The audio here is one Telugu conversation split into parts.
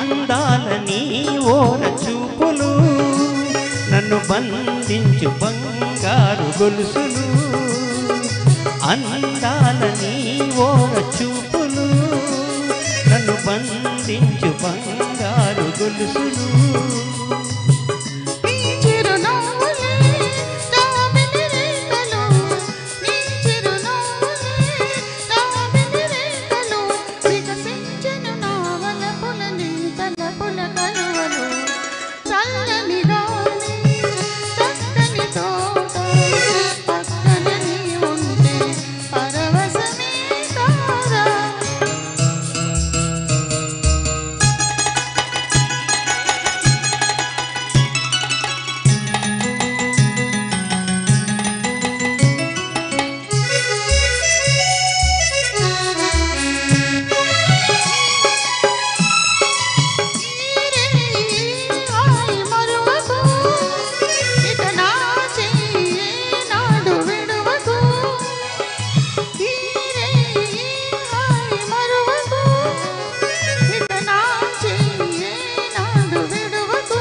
అందాలని ఓర చూపులు నన్ను బంధించు బంగారు గొలుసులు అందాలని ఓర చూపులు నన్ను బంధించు బంగారు గొలుసులు నీ చిరునవ్వులే జాబిలి రేఖలు నీ చిరునవ్వులే జాబిలి రేఖలు వికసించెను నా వలపుల నీ తలపుల కలువలు చల్లని గాలి చక్కని తోట పక్కన నీ ఉంటే పరవశమే కాదా హాయ్ మరువకు ఇక నా చెయ్యి నాడు విడువకు ఈరే హాయ్ మరువకు ఇక నా చెయ్యి నాడు విడువకు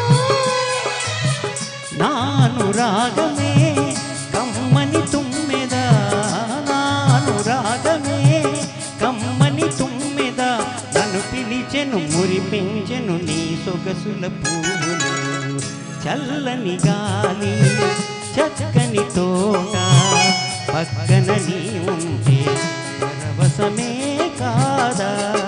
నాను రాగమే కమ్మని తుమ్మెద నాను రాగమే కమ్మని తుమ్మెద నన్ను పిలిచెను మురిపించెను నీ సొగసుల పువ్వులు చల్లని గాలి చక్కని తోట పక్కన నీ ఉంటే పరవశమే కాదా